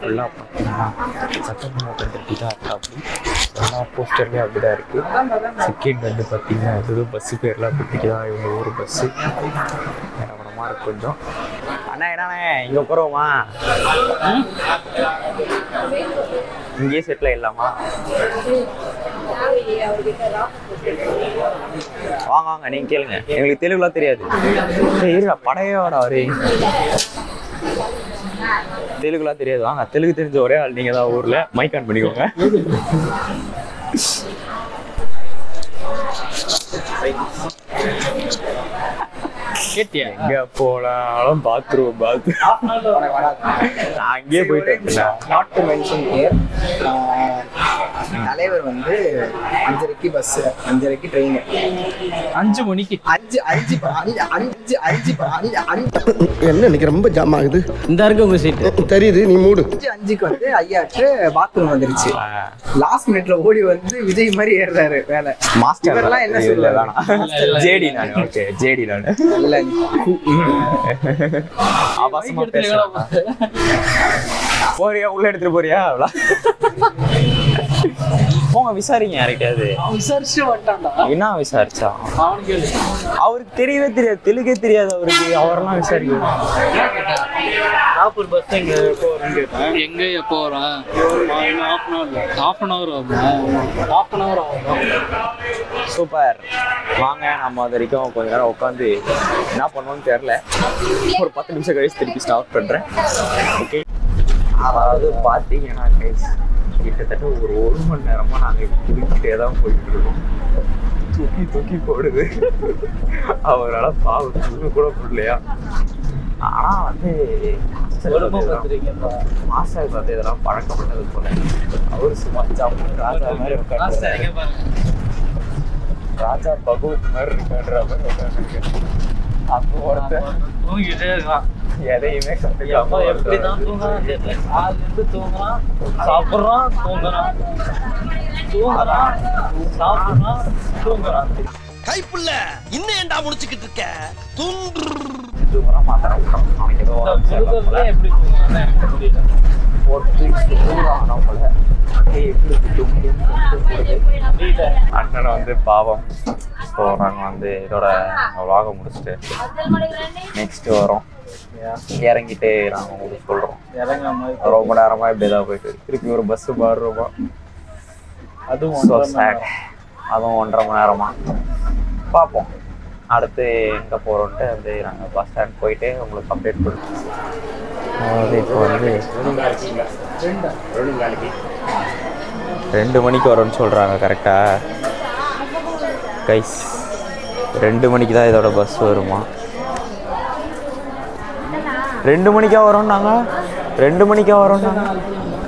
ஃபுல்லாக பார்த்தீங்கன்னா சட்டமன்ற கட்டி தான் இருக்கா அப்படி எல்லா போஸ்டர்லேயும் அப்படி தான் இருக்குது செகண்ட் வந்து பார்த்தீங்கன்னா ஏதோ பஸ்ஸு பேர்லாம் குட்டிக்கு தான் இவங்க ஊர் பஸ்ஸு நிலவரமாக இருக்கு கொஞ்சம் அண்ணா என்னண்ணே இங்கே உட்காருவோமா இங்கேயே செட்டில் ஆயிடலாமா வாங்க வாங்க நீங்க கேளுங்க எங்களுக்கு தெலுங்குலாம் தெரியாது ஏய், இருடா படையோட அவரு தெலுங்குலாம் தெரியாது வாங்க தெலுங்கு தெரிஞ்ச ஒரே ஆள் நீங்க தான் ஊர்ல மைக் ஆன் பண்ணிக்கோங்க கேட்டியா எங்க போனாலும் பாத்ரூம் பாத்ரூம் நான் அங்கேயே போயிட்டு வந்தேன். நாட் டு மென்ஷன் ஹியர் தலைவர் வந்து அஞ்சரைக்கு பஸ் அஞ்சரைக்கு ட்ரெயின் அஞ்சு மணிக்கு அஞ்சு அஞ்சு அஞ்சு அஞ்சு அஞ்சு அஞ்சு அஞ்சு என்ன இன்னைக்கு ரொம்ப ஜாம் ஆகுது இந்த இருக்கு உங்க சீட்டு தெரியுது நீ மூடு அஞ்சு அஞ்சுக்கு வந்து ஐயாட்டு பாத்ரூம் வந்துருச்சு ஆ, லாஸ்ட் மினிட்ல ஓடி வந்து விஜய் மாதிரி ஏறுறாரு வேலை மாஸ்டர் இவரெல்லாம் என்ன இல்ல, சொல்லுவாரு? வேணாம். ஜேடி நானு ஓகே ஜேடி நானு இல்ல ஆபாசமா பேசலாம் போறியா உள்ள எடுத்துட்டு போறியா அவ்வளோ போங்க விசாரிங்க யார்கிட்டயாவது விசாரிச்சு வந்துட்டான்டா என்ன விசாரிச்சா அவனுக்கு கேளு. அவருக்கு தெரியவே தெரியாது தெலுங்கே தெரியாது அவருக்கு அவரெல்லாம் விசாரிக்கணும் நாகூர் பஸ் எங்க எப்போ வரும்னு கேட்டேன் எங்க எப்போ வரும் half an hour half an hour ஆகும் ஹாஃப் அன் ஹவர் ஆகும் சூப்பர் வாங்க நம்ம அது வரைக்கும் கொஞ்ச நேரம் உட்காந்து என்ன பண்ணுவோம்னு தெரில ஒரு பத்து நிமிஷம் கழிச்சு திருப்பி ஸ்டார்ட் பண்ணுறேன் ஓகே அதாவது பார்த்தீங்கன்னா guys, கிட்டத்தட்ட ஒரு ஒரு மணி நேரமாக நாங்கள் குடிக்கிட்டே தான் போயிட்டு இருக்கோம் தூக்கி தூக்கி போடுது அவரால் பாவம் தூங்க கூட முடியலையா ஆனால் வந்து மாஸ்டர் வந்து இதெல்லாம் பழக்கப்பட்டது போல அவர் சும்மா ஜம்மு ராஜா மாதிரி உட்காந்து ராஜா பகவத் மாதிரி இருக்கான்ற மாதிரி உட்காந்துருக்கு அப்போ ஒருத்தன் தூங்கிட்டே இருக்கான் எதையுமே எப்போ கத்துக்காம எப்படி தான் தூங்குறான் தெரியல காலிலிருந்து தூங்குறான் சாப்பிட்றான் தூங்குறான் தூங்குறான் சாப்பிட்றான் தூங்குறான் கைப்புள்ள இன்னும் ஏன்டா முடிச்சுக்கிட்டு இருக்க துன்று தூங்குறான் மாத்திரம் விட்டுறான். அவன் ஏதோ இந்த உடம்பு சரியில்லை போல. புதுக்கோட்டையில எப்படி தூங்குறான்னு எனக்கு புரியல ஒரு தூக்கி தூங்குறான் அவன் போல. அப்படியே எப்படி டும் டும் டும் டும் போடுது. புரியல அண்ணன் வந்து பாவம் ஸோ நாங்கள் வந்து இதோட வாக முடிச்சுட்டு நெக்ஸ்ட் வரோம் இறங்கிட்டு நாங்கள் உங்களுக்கு சொல்கிறோம் இறங்காம ரொம்ப நேரமாக இப்படி தான் போயிட்டு இருக்கு. திருப்பி ஒரு பஸ்ஸு மாறுறோமா அதுவும் ஸோ ஒன்றரை மணி சேட் நேரம். அதுவும் ஒன்றரை மணி நேரமா பார்ப்போம் அடுத்து எங்கே போகிறோன்ட்டு வந்து நாங்கள் பஸ் ஸ்டாண்ட் போயிட்டு உங்களுக்கு அப்டேட் பண்ணுறோம் அதாவது இப்போ வந்து ரெண்டு மணிக்கு வரோம்னு சொல்கிறாங்க கரெக்டாக கைஸ் ரெண்டு மணிக்கு தான் இதோட பஸ் வருமா ரெண்டு மணிக்கா வரோம் நாங்கள் ரெண்டு மணிக்கா வரோம் நாங்கள்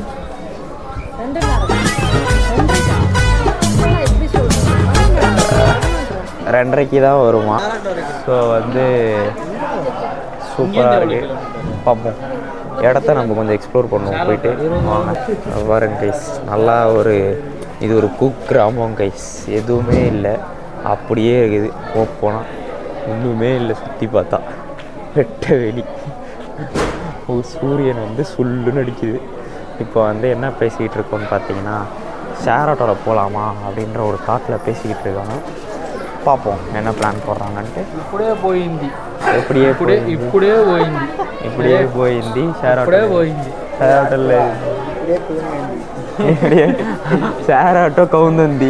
ரெண்டரைக்கு தான் வருமா ஸோ வந்து சூப்பராக இருக்கு பார்ப்போம் இடத்த நம்ம கொஞ்சம் எக்ஸ்ப்ளோர் பண்ணுவோம் போயிட்டு வாங்க அது பாருங்க கைஸ் நல்லா ஒரு இது ஒரு குக் கிராமம் கைஸ் எதுவுமே இல்லை அப்படியே இருக்குது போ- போனா ஒன்றுமே இல்லை சுற்றி பார்த்தா வெட்ட வெளி ஒரு சூரியன் வந்து சுள்ளுன்னு அடிக்குது இப்போ வந்து என்ன பேசிக்கிட்டு இருக்கோம்னு பார்த்தீங்கன்னா ஷேர் ஆட்டோவில் போகலாமா அப்படின்ற ஒரு தாட்டில் பேசிக்கிட்டு இருக்காங்க பார்ப்போம் என்ன பிளான் போடுறாங்கன்ட்டு ఇప్పుడే పోయింది எப்படியே ఇప్పుడే போய் ఇప్పుడే పోయింది இப்படியே போயிந்தி ஷேர் ఇప్పుడే ஆட்டோ పోయింది ஷேர் ஆட்டோவில் இப்படியே ஷேர் ஆட்டோ கவுந்தந்தி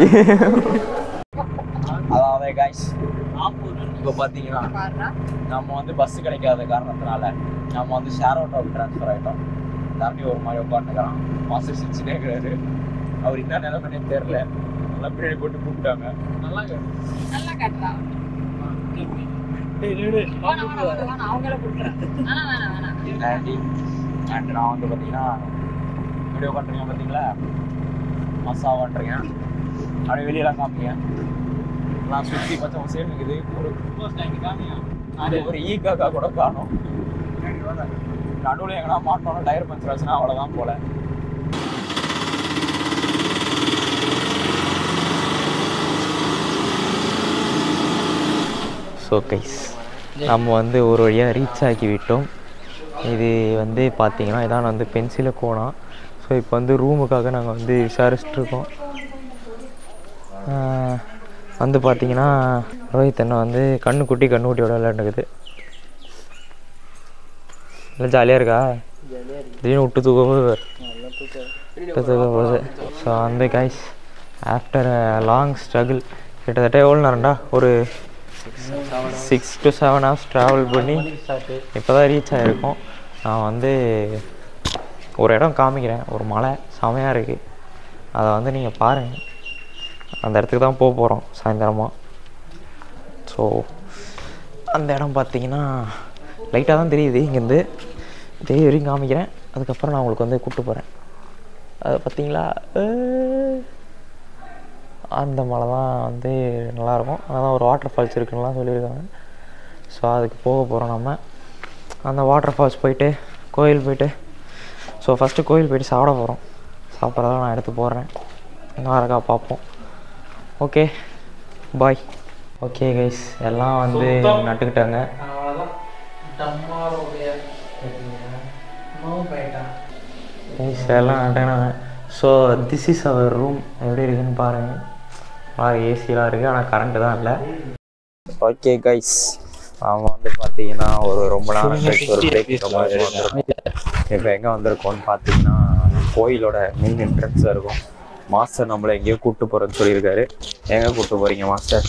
அதாவது காய்ஸ் இப்போ பார்த்தீங்கன்னா நம்ம வந்து பஸ் கிடைக்காத காரணத்தினால நம்ம வந்து ஷேர் ஆட்டோவுக்கு ட்ரான்ஸ்ஃபர் ஆகிட்டோம் தாண்டி ஒரு மாதிரி உட்காந்துக்கிறான் மாஸ்டர் சிரிச்சுட்டே இருக்கிறாரு அவர் என்ன நிலைமைனே தெரில நல்லா பின்னாடி போட்டு கூப்பிட்டாங்க நல்லா நல்லா காட்டுறான் டேய் டேய் வேணாம் வேணாம் வேணாம் வேணாம் அவங்கள கொடுக்குறேன் வேணாம் வேணாம் வேணாம் ஆண்டி அண்ட் நான் வந்து பார்த்தீங்கன்னா வீடியோ பண்ணுறீங்க பார்த்தீங்களா மசா பண்ணுறீங்க அப்படியே வெளியெல்லாம் காமிங்க நான் சுற்றி பச்சை சேம் இருக்குது ஒரு அது ஒரு ஈ காக்கா கூட காணும் நடுவில் எங்கன்னா மாட்டோம்னா டயர் பஞ்சர் ஆச்சுன்னா அவ்வளோதான் போல ஸோ கைஸ் நம்ம வந்து ஒரு வழியாக ரீச் ஆக்கி விட்டோம் இது வந்து பார்த்தீங்கன்னா இதான் வந்து பென்சிலை கோணம் ஸோ இப்போ வந்து ரூமுக்காக நாங்கள் வந்து விசாரிச்சுட்டு இருக்கோம் ஆஹ் வந்து பார்த்தீங்கன்னா ரோஹித் அண்ணன் வந்து கண்ணு குட்டி கண்ணு குட்டியோட விளையாண்டுக்குது இல்லை ஜாலியாக இருக்கா திடீர்னு விட்டு தூக்க போகுது விட்டு தூக்க போகுது ஸோ அந்த கைஸ் ஆஃப்டர் லாங் ஸ்ட்ரகிள் கிட்டத்தட்ட எவ்வளோ நேரம்டா ஒரு six to seven hours travel பண்ணி இப்போ தான் ரீச் ஆகிருக்கோம் நான் வந்து ஒரு இடம் காமிக்கிறேன் ஒரு மலை செமையாக இருக்குது அதை வந்து நீங்கள் பாருங்கள் அந்த இடத்துக்கு தான் போக போகிறோம் சாயந்தரமாக ஸோ அந்த இடம் பார்த்தீங்கன்னா லைட்டாக தான் தெரியுது இங்கேருந்து தெரிய வரைக்கும் காமிக்கிறேன் அதுக்கப்புறம் நான் உங்களுக்கு வந்து கூப்பிட்டு போகிறேன் அது பார்த்தீங்களா அஹ், அந்த மலை தான் வந்து நல்லாயிருக்கும் அதான் ஒரு வாட்டர் ஃபால்ஸ் இருக்குன்னுலாம் சொல்லியிருக்காங்க ஸோ அதுக்கு போக போகிறோம் நம்ம அந்த வாட்டர் ஃபால்ஸ் போயிட்டு கோயில் போயிட்டு ஸோ ஃபஸ்ட்டு கோயில் போயிட்டு சாப்பிட போகிறோம் சாப்பிட்றதெல்லாம் நான் எடுத்து போடுறேன் என்ன இருக்கா பார்ப்போம் ஓகே பாய் ஓகே கைஸ் எல்லாம் வந்து நட்டுக்கிட்டாங்க கைஸ் எல்லாம் நட்டுக்கினாங்க so this is our room எப்படி இருக்குன்னு பாருங்கள் நல்லா ஏசிலாம் இருக்குது ஆனால் கரண்ட்டு தான் இல்லை ஓகே கைஸ் அவன் வந்து பார்த்தீங்கன்னா ஒரு ரொம்ப நேரம் கழிச்சு ஒரு பிரேக் இப்போ எங்கே வந்திருக்கோம்னு பார்த்தீங்கன்னா கோயிலோட மெயின் என்ட்ரன்ஸாக இருக்கும் மாஸ்டர் நம்மளை எங்கேயோ கூப்பிட்டு போகிறேன்னு சொல்லியிருக்காரு எங்கே கூப்பிட்டு போகிறீங்க மாஸ்டர்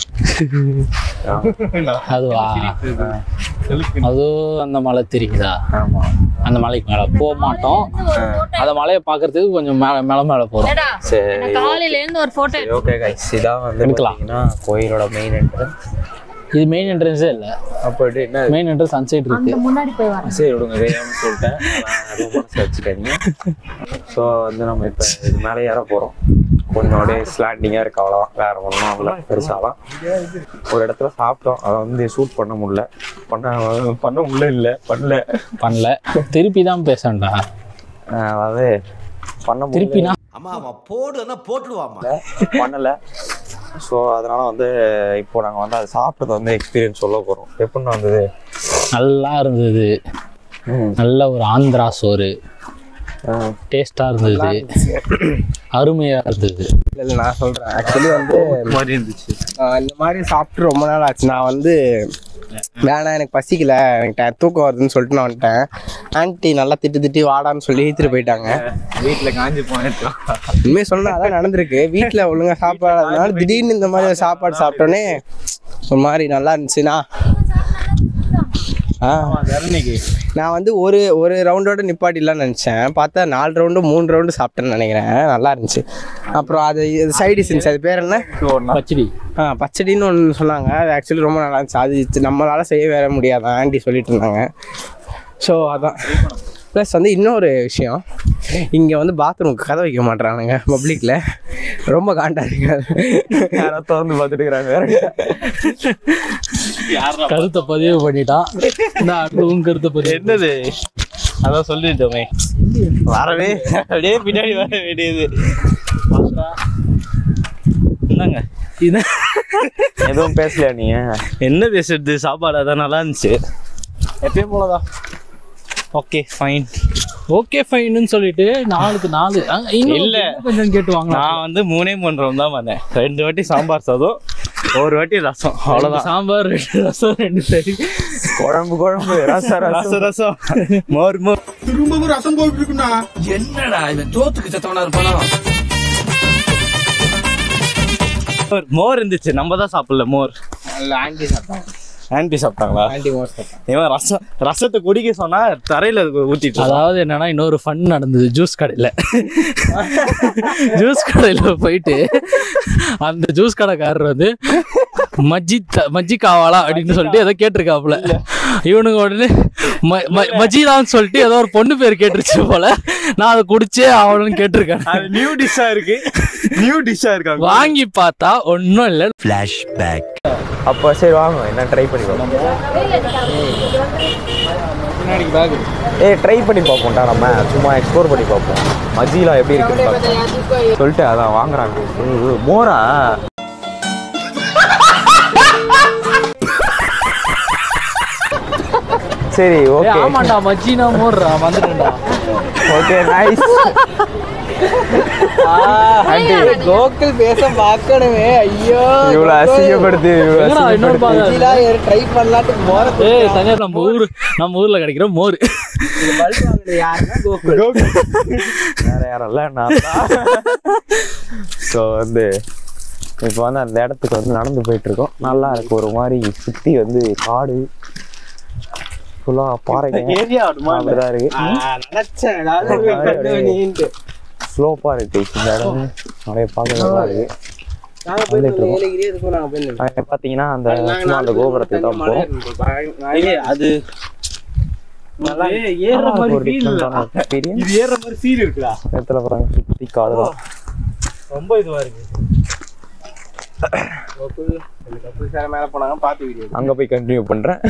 அதுவா அது அந்த மலை தெரியுதா ஆமாம் அந்த மலைக்கு மேலே போக மாட்டோம் அந்த மலையை பார்க்கறதுக்கு கொஞ்சம் மேலே மேலே மேலே போகிறோம் ஏடா, சரி நான் காலையில இருந்து ஒரு போட்டோ சரி ஓகே கைஸ் இதான் வந்து எடுக்கலாம். பார்த்தீங்கன்னா கோயிலோட மெயின் என்ட்ரன்ஸ் இது மெயின் என்ட்ரன்ஸே இல்லை அப்படி என்ன மெயின் என்ட்ரன்ஸ் அன்சைட் இருக்கு முன்னாடி போய் வரேன் சரி விடுங்க தெரியாமல் சொல்லிட்டேன் நான் அதுவும் மனசு வச்சுக்காதீங்க ஸோ வந்து நம்ம இப்போ இது மேலே ஏற போகிறோம் கொஞ்சம் அப்படியே ஸ்லாண்டிங்காக இருக்கு அவ்வளோதான் வேற ஒன்றும் இல்லை பெருசாலாம் ஒரு இடத்துல சாப்பிட்டோம் அதை வந்து ஷூட் பண்ண முடியல பண்ண பண்ண முடியல இல்லை பண்ணல பண்ணல திருப்பி தான் பேசண்டா அஹ் அதாவது பண்ண முடியல திருப்பினா அம்மா அவன் போடுன்னா போட்டுடுவாமா பண்ணலை ஸோ அதனால வந்து இப்போ நாங்கள் வந்து அதை சாப்பிட்டது வந்து எக்ஸ்பீரியன்ஸ் சொல்ல போகிறோம் எப்படின்னா வந்தது நல்லா இருந்தது நல்ல ஒரு ஆந்திரா சோறு டேஸ்டா இருந்தது அருமையா இருந்தது இல்லை இல்லை நான் சொல்கிறேன் ஆக்சுவலி வந்து மாதிரி இருந்துச்சு ஆஹ் இந்த மாதிரி சாப்பிட்டு ரொம்ப நாள் ஆச்சு நான் வந்து வேணாம் எனக்கு பசிக்கல எனக்கு ட- தூக்கம் வருதுன்னு சொல்லிட்டு நான் வந்துட்டேன் ஆன்ட்டி நல்லா திட்டு திட்டி வாடான்னு சொல்லி இழுத்துட்டு போயிட்டாங்க வீட்டில் காஞ்சி போனேன் உண்மையை சொன்னா அதான் நடந்திருக்கு வீட்டில் ஒழுங்கா சாப்பாடுனால திடீர்னு இந்த மாதிரி ஒரு சாப்பாடு சாப்பிட்டோன்னே ஒரு மாதிரி நல்லா இருந்துச்சுண்ணா ஆ நான் வந்து ஒரு ஒரு ரவுண்டோட நிப்பாட்டிடலாம்னு நினச்சேன் பார்த்தா நாலு ரவுண்டு மூணு ரவுண்டு சாப்பிட்டேன்னு நினைக்கிறேன் நல்லா இருந்துச்சு அப்புறம் அது சைடிஷ் இருந்துச்சு அது பேர் என்ன பச்சடி ஆ பச்சடின்னு ஒன்று சொன்னாங்க அது ஆக்சுவலி ரொம்ப நல்லா இருந்துச்சு அது இது நம்மளால செய்ய வேற முடியாதான் ஆண்டி சொல்லிட்டு இருந்தாங்க ஸோ அதான் ப்ளஸ் வந்து இன்னொரு விஷயம் இங்கே வந்து பாத்ரூமுக்கு கதை வைக்க மாட்றானுங்க பப்ளிக்கில் ரொம்ப காண்டா இருக்கு யாரோ திறந்து பார்த்துட்டு இருக்கிறாங்க வேற கருத்தை பதிவு பண்ணிட்டான் நான் அடுத்தவங்க கருத்தை பதிவு என்னது அதான் சொல்லிட்டோமே வரவே அப்படியே பின்னாடி வர வேண்டியது என்னங்க இது எதுவும் பேசலையா நீங்க என்ன பேசுறது சாப்பாடு அதான் நல்லா இருந்துச்சு எப்பயும் போலதான் ஓகே ஃபைன் ஓகே ஃபைன்னு சொல்லிட்டு நாலுக்கு நாலு அங்க இன்னும் இல்ல. கொஞ்சம் கேட்டு வாங்கலாம் நான் வந்து மூணே மூணு ரவுண்ட் தான் வந்தேன் ரெண்டு வாட்டி சாம்பார் சாதம் ஒரு வாட்டி ரசம் ரெண்டு அவ்வளோதான் சாம்பார் ரெண்டு ரசம் ரெண்டு சரி குழம்பு குழம்பு ரசம் ரசம் ரசம் மோர் மோர் என்னடா இவன் தோத்துக்கு சத்தவனா இருப்பானா மோர் மோர் இருந்துச்சு நம்ம தான் சாப்பிடல மோர் ஆண்டி சாப்பிட்டாங்க ஆன்டி சாப்பிட்டாங்களா ஆண்டி மோர் சாப்பிட்டாங்க இவன் ரசம் ரசத்தை குடிக்க சொன்னா தரையில ஊத்திட்டு இருந்தான். அதாவது என்னன்னா இன்னொரு ஃபன் நடந்தது ஜூஸ் கடையில் ஜூஸ் கடையில் போயிட்டு அந்த ஜூஸ் கடைக்காரர் வந்து மஜ்ஜி த- மஜ்ஜி காவாலா அப்படின்னு சொல்லிட்டு ஏதோ கேட்டிருக்காப்புல இவனுங்க உடனே ம- ம- மஜ்ஜிதான்னு சொல்லிட்டு ஏதோ ஒரு பொண்ணு பேர் கேட்டுருச்சு போல நான் அதை குடிச்சே ஆகணும்னு கேட்டிருக்கேன் அது நியூ டிஷ்ஷா இருக்கு நியூ டிஷ்ஷா இருக்காங்க வாங்கி பார்த்தா ஒன்றும் இல்லை அப்போ சரி வாங்க என்ன ட்ரை பண்ணி பார்ப்போம் ஏய் ட்ரை பண்ணி பார்ப்போம்டா நம்ம சும்மா எக்ஸ்ப்ளோர் பண்ணி பார்ப்போம் மஜ்ஜிலா எப்படி இருக்குன்னு பார்ப்போம் சொல்லிட்டு அதான் வாங்குறாங்க ஏய், ஏய், மோரா சரி ஏய், ஓகே ஆமாண்டா மஜ்ஜினா மோர்றா வந்துட்டேன்டா ஓகே நைஸ் ஆண்டி கோகுல் பேச பார்க்கணுமே ஐயோ இவ்வளோ அசிங்கப்படுத்தி இவ்வளோ எங்கடா இன்னொரு அசிங்கப்படுத்தி பாகம் ட்ரை பண்ணலாட்டு போறது ஏய் தனியா நம்ம ஊர் நம்ம ஊர்ல கிடைக்கிற மோர் யாருன்னா கோகுல் வேற யாரும் இல்லை நான் ஸோ வந்து இப்போ வந்து அந்த இடத்துக்கு வந்து நடந்து போயிட்டு இருக்கோம் நல்லா இருக்கு ஒரு மாதிரி சுற்றி வந்து காடு ஃபுல்லாக பாறைங்க ஏரியா அப்படிதான் இருக்கு நினைச்சேன் ஏதாவது ஸ்லோப்பாக இருக்கு இந்த இடம் நிறைய பார்க்க நல்லா இருக்கு நாங்க போய் ஏலகிரி இருக்கும் நாங்க போய் நின்னோம். அங்க பார்த்தீங்கன்னா அந்த சும்மா அந்த கோபுரத்துக்கு தான் போகிறோம் ஏய் அது ஏய், ஏறுற மாதிரி ஒரு feel இல்ல. டிஃப்ரெண்டான எக்ஸ்பீரியன்ஸ் இது ஏறுற மாதிரி ஃபீல் இருக்குடா இடத்துல பாருங்க சுற்றி காடு தான் ரொம்ப இதுவா இருக்கு கோகுல் ரெண்டு கப்பல் சேர மேல போனாங்க பார்த்து வீடியோ அங்கே போய் கண்டினியூ பண்ணுறேன்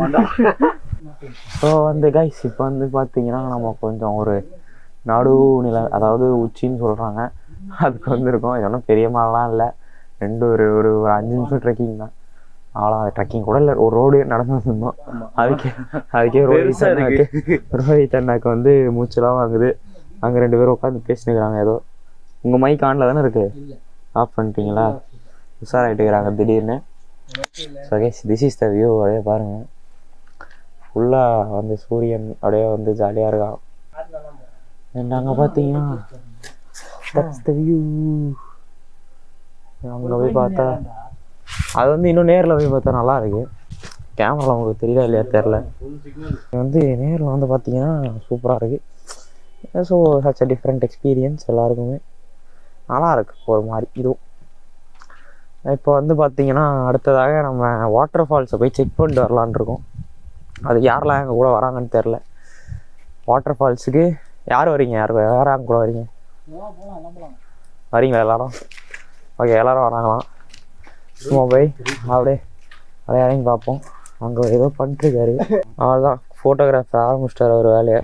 ஸோ வந்து கைஸ் இப்போ வந்து பார்த்தீங்கன்னா நம்ம கொஞ்சம் ஒரு நடு நில அதாவது உச்சின்னு சொல்கிறாங்க அதுக்கு வந்திருக்கோம் இது ஒன்றும் பெரிய மலைலாம் இல்லை ரெண்டு ஒரு ஒரு ஒரு அஞ்சு நிமிஷம் ட்ரெக்கிங் தான் அவ்வளோ ட்ரெக்கிங் கூட இல்லை ஒரு ரோடு நடந்து வந்திருந்தோம் அதுக்கே அதுக்கே ரோஹித் பெருசா அண்ணாக்கு ரோஹித் அண்ணாக்கு வந்து மூச்செல்லாம் வாங்குது அங்கே ரெண்டு பேரும் உட்காந்து பேசினுக்கிறாங்க ஏதோ உங்கள் மைக் ஆனில் தானே இருக்கு ஆஃப் பண்ணிட்டீங்களா உஷாராயிட்டுக்கிறாங்க திடீர்னு so guys this is the view அப்படியே பாருங்கள் ஃபுல்லாக வந்து சூரியன் அப்படியே வந்து ஜாலியாக இருக்கான் அண்ட் அங்கே பார்த்தீங்கன்னா தட்ஸ் த வியூ அங்கே போய் பார்த்தா அது வந்து இன்னும் நேரில் போய் பார்த்தா நல்லா இருக்கு கேமராவில் உங்களுக்கு தெரியுதா இல்லையா தெரில இது வந்து நேரில் வந்து பார்த்தீங்கன்னா சூப்பராக இருக்குது so such a different experience எல்லாருக்குமே நல்லா இருக்கு ஒரு மாதிரி இதுவும் இப்போ வந்து பார்த்தீங்கன்னா அடுத்ததாக நம்ம வாட்டர் ஃபால்ஸை போய் செக் பண்ணிட்டு வரலான்னு இருக்கோம் அது யாரெல்லாம் எங்கள் கூட வராங்கன்னு தெரில வாட்டர் ஃபால்ஸுக்கு யார் வரீங்க யார் யார் எங்க கூட வரீங்க வரீங்களா எல்லாரும் ஓகே எல்லாரும் வராங்களாம் சும்மா போய் அப்படியே அப்படியே இறங்கி பார்ப்போம் அங்கே ஏதோ பண்ணிட்டுருக்காரு அவ்வளோதான் ஃபோட்டோகிராஃபர் ஆரம்பிச்சிட்டார் ஒரு வேலையை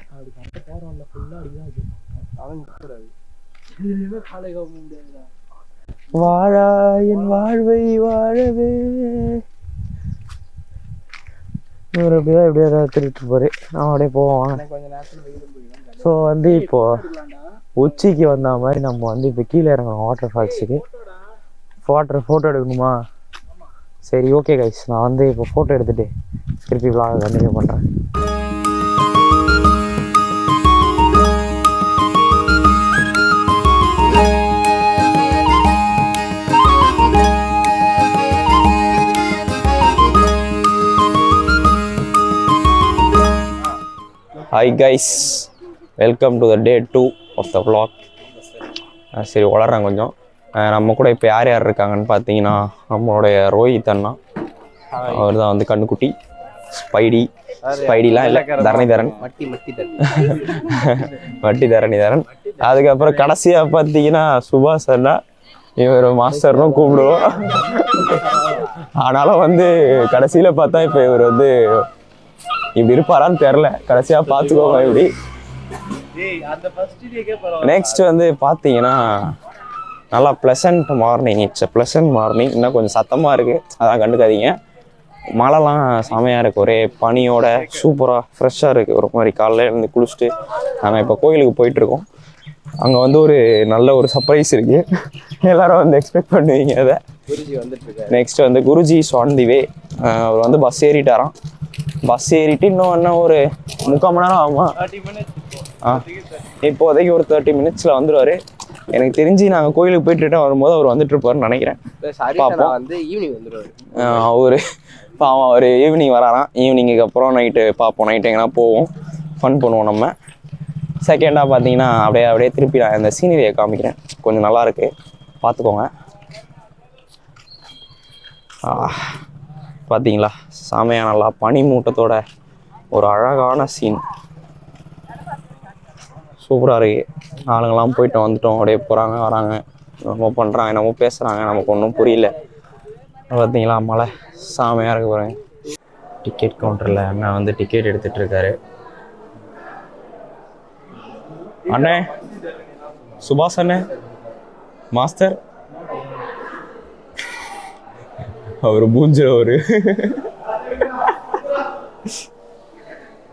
வாழா என் வாழ்வை வாழவே இவர் அப்படியே அப்படியே ஏதாவது திருட்டு போரு நான் அப்படியே போவோம் ஸோ வந்து இப்போ உச்சிக்கு வந்த மாதிரி நம்ம வந்து இப்போ கீழே இறங்கணும் வாட்டர் ஃபால்ஸுக்கு வாட்டர் ஃபோட்டோ எடுக்கணுமா சரி ஓகே கைஸ் நான் வந்து இப்போ ஃபோட்டோ எடுத்துட்டு திருப்பி vlog கண்டினியூ பண்ணுறேன் hi guys welcome to the day two of the vlog ah சரி வளர்றேன் கொஞ்சம் அஹ் நம்ம கூட இப்போ யார் யார் இருக்காங்கன்னு பார்த்தீங்கன்னா நம்மளுடைய ரோஹித் அண்ணா அவர் தான் வந்து கண்ணுக்குட்டி ஸ்பைடி ஸ்பைடிலாம் இல்லை தரணிதரன் மட்டி மட்டி தட்டு வட்டி தரணிதரன் அதுக்கப்புறம் கடைசியாக பார்த்தீங்கன்னா சுபாஷ் அண்ணா இவர் மாஸ்டர்னும் கூப்பிடுவோம் ஆனாலும் வந்து கடைசியில் பார்த்தா இப்போ இவர் வந்து இப்படி இருப்பாரான்னு தெரில கடைசியாக பார்த்துக்கோங்க இப்படி ஏய் அந்த ஃபர்ஸ்ட் டேக்கே நெக்ஸ்ட் வந்து பார்த்தீங்கன்னா நல்லா pleasant morning it's pleasant morning இன்னும் கொஞ்சம் சத்தமாக இருக்குது அதான் கண்டுக்காதீங்க மழைலாம் செமையாக இருக்குது ஒரே பனியோட சூப்பராக ஃப்ரெஷ்ஷாக இருக்குது ஒரு மாதிரி காலைல இருந்து குளிச்சுட்டு நாங்கள் இப்போ கோயிலுக்கு போயிட்டுருக்கோம் அங்கே வந்து ஒரு நல்ல ஒரு சர்ப்ரைஸ் இருக்குது எல்லாரும் வந்து எக்ஸ்பெக்ட் பண்ணுவீங்க அதை குருஜி வந்துட்டு இருக்காரு நெக்ஸ்ட் வந்து குருஜி ஆன் தி வே அவர் வந்து பஸ் ஏறிட்டாராம் பஸ் ஏறிட்டு இன்னும் என்ன ஒரு முக்கால் மணி நேரம் ஆகுமா ஆ இப்போதைக்கு ஒரு தேர்ட்டி மினிட்ஸில் வந்துடுவார் எனக்கு தெரிஞ்சு நாங்கள் கோயிலுக்கு போயிட்டு return வரும்போது அவர் வந்துட்டு இருப்பாருன்னு நினைக்கிறேன் ஹரிஷ் பாப்போம். அண்ணா வந்து ஈவினிங் வந்துருவாரு அவர் பாவம் அவர் ஈவினிங் வராராம் ஈவினிங்க்கு அப்புறம் நைட்டு பார்ப்போம் நைட்டு எங்கன்னா போவோம் ஃபன் பண்ணுவோம் நம்ம செகண்டாக பார்த்தீங்கன்னா அப்படியே அப்படியே திருப்பி நான் இந்த சீனரியை காமிக்கிறேன் கொஞ்சம் நல்லா இருக்கு பார்த்துக்கோங்க ஆ, பார்த்தீங்களா செமையா நல்லா பனி மூட்டத்தோட ஒரு அழகான சீன் சூப்பராக இருக்கு ஆளுங்கெல்லாம் போயிட்டு வந்துட்டோம் அப்படியே போகிறாங்க வராங்க என்னமோ பண்ணுறாங்க என்னமோ பேசுகிறாங்க நமக்கு ஒன்றும் புரியல பார்த்தீங்களா மழை சாமையாக இருக்கு பாருங்க டிக்கெட் கவுண்டரில் அண்ணன் வந்து டிக்கெட் எடுத்துட்டு இருக்காரு அண்ணே சுபாஷ் அண்ணே மாஸ்டர் அவர் மூஞ்சில ஒரு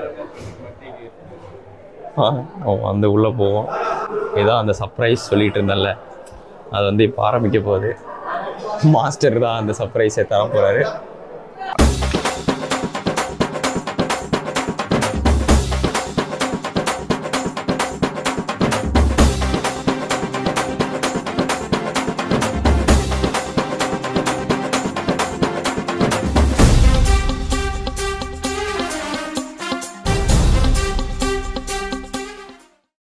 ஆ அவன் வந்து உள்ளே போவோம் ஏதோ அந்த சர்ப்ரைஸ் சொல்லிட்டு இருந்தேன்ல அது வந்து இப்போ ஆரம்பிக்க போகுது மாஸ்டர் தான் அந்த சர்ப்ரைஸை தர போகிறாரு